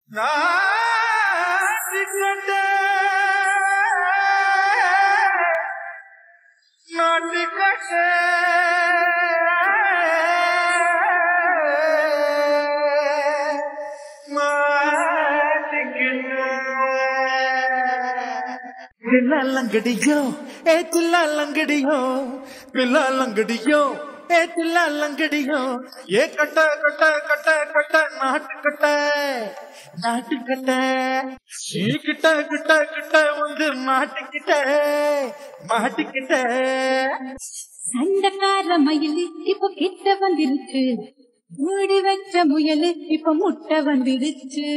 நாட்டுக்கட்ட நாட்டுக்கட்ட தில்லாலங்கடியோ ஏ தில்லாலங்கடியோ தில்லாலங்கடியோ ஏ தில்லாலங்கடியோ ஏ கட்ட கட்ட கட்ட கட்ட நாட்டு கட்ட நாட்டு கட்ட நீ கிட்ட கிட்ட கிட்ட வந்து மாட்டிக்கிட்ட மாட்டிக்கிட்ட சண்டைக்கார மயிலு இப்ப கிட்ட வந்துருச்சு மூடி வச்ச முயலு இப்ப முட்டை வந்துடுச்சு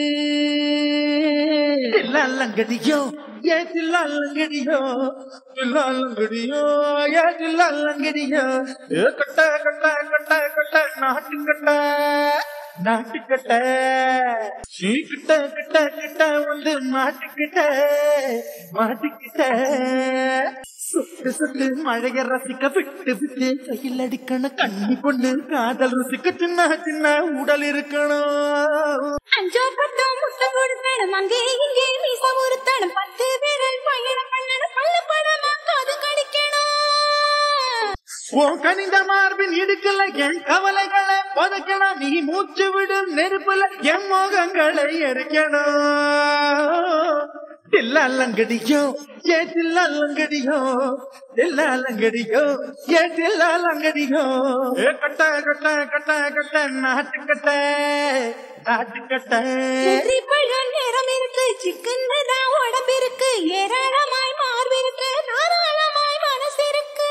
தில்லாலங்கடியோ ஏ தில்லாலங்கடியோ தில்லாலங்கடியோ ஏ தில்லாலங்கடியோ ஏ கட்ட கட்ட கட்ட கட்ட நாட்டு கட்ட நாட்டு கட்ட நீ கிட்ட கிட்ட கிட்ட வந்து மாட்டிக்கிட்ட மாட்டிக்கிட்ட சுட்டு சுட்டு மழைய ரசிக்க விட்டு விட்டு கையில் அடிக்கணும் கண்ணி கொண்டு காதல் ருசிக்க சின்ன சின்ன உடல் இருக்கணும் அஞ்சோ பத்தோ முட்டை கொடுத்தணும் அங்கே இங்கே மீச உறுத்தணும் பத்து விரல் பயணம் பண்ணணும் பல்ல பழமா காது கடிக்கணும் உன் கனிந்த மார்பின் இடுக்கல என் கவலைகளை புதைக்கணும் நீ மூச்சு விடும் நெருப்புல என் மோகங்களை எரிக்கணும் தில்லாலங்கடியோ ஏ தில்லாலங்கடியோ தில்லாலங்கடியோ ஏ தில்லாலங்கடியோ ஏ கட்ட கட்ட கட்ட கட்ட நாட்டு கட்ட நாட்டு கட்ட செர்ரி பழம் நிறம் இருக்கு சிக்கன் தான் உடம்பு இருக்கு ஏராளமாய் மார்பு இருக்கு தாராளமாய் மனசு இருக்கு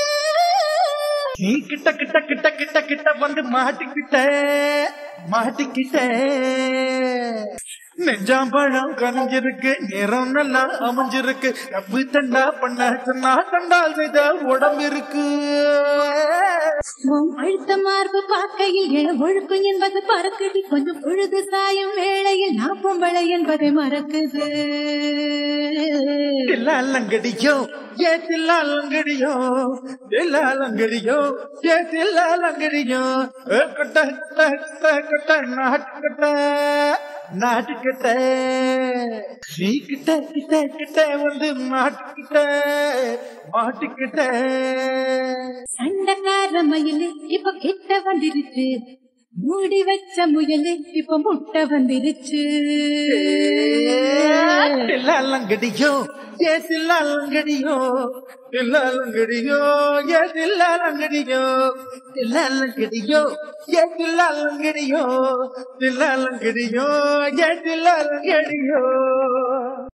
நீ கிட்ட கிட்ட கிட்ட கிட்ட கிட்ட வந்து மாட்டிக்கிட்ட மாட்டிக்கிட்ட நெஞ்சாம்பழம் கனிஞ்சிருக்கு நிறம் நல்லா அமைஞ்சிருக்கு தப்பு தண்டா பண்ண சொன்னா தண்டால் செய்த உடம்பு இருக்கு உன் அழுத்த மார்பு பார்க்கையில் என ஒழுக்கம் என்பது பறக்குது கொஞ்சம் பொழுது சாயும் வேளையில் நான் பொம்பளை என்பதை மறக்குது தில்லாலங்கடியோ ஏ தில்லாலங்கடியோ தில்லாலங்கடியோ ஏ தில்லாலங்கடியோ ஏ கட்ட கட்ட கட்ட கட்ட நாட்டு கட்ட நாட்டு கட்ட நீ கிட்ட கிட்ட கிட்ட வந்து மாட்டுக்கிட்ட மாட்டுக்கிட்ட சண்டைக்கார மயிலு இப்ப கிட்ட வந்துருச்சு மூடி வச்ச முயலு இப்ப முட்டை வந்துருச்சு தில்லாலங்கடியோ ஏ தில்லாலங்கடியோ தில்லாலங்கடியோ ஏ தில்லாலங்கடியோ தில்லாலங்கடியோ ஏ தில்லாலங்கடியோ தில்லாலங்கடியோ ஏ தில்லாலங்கடியோ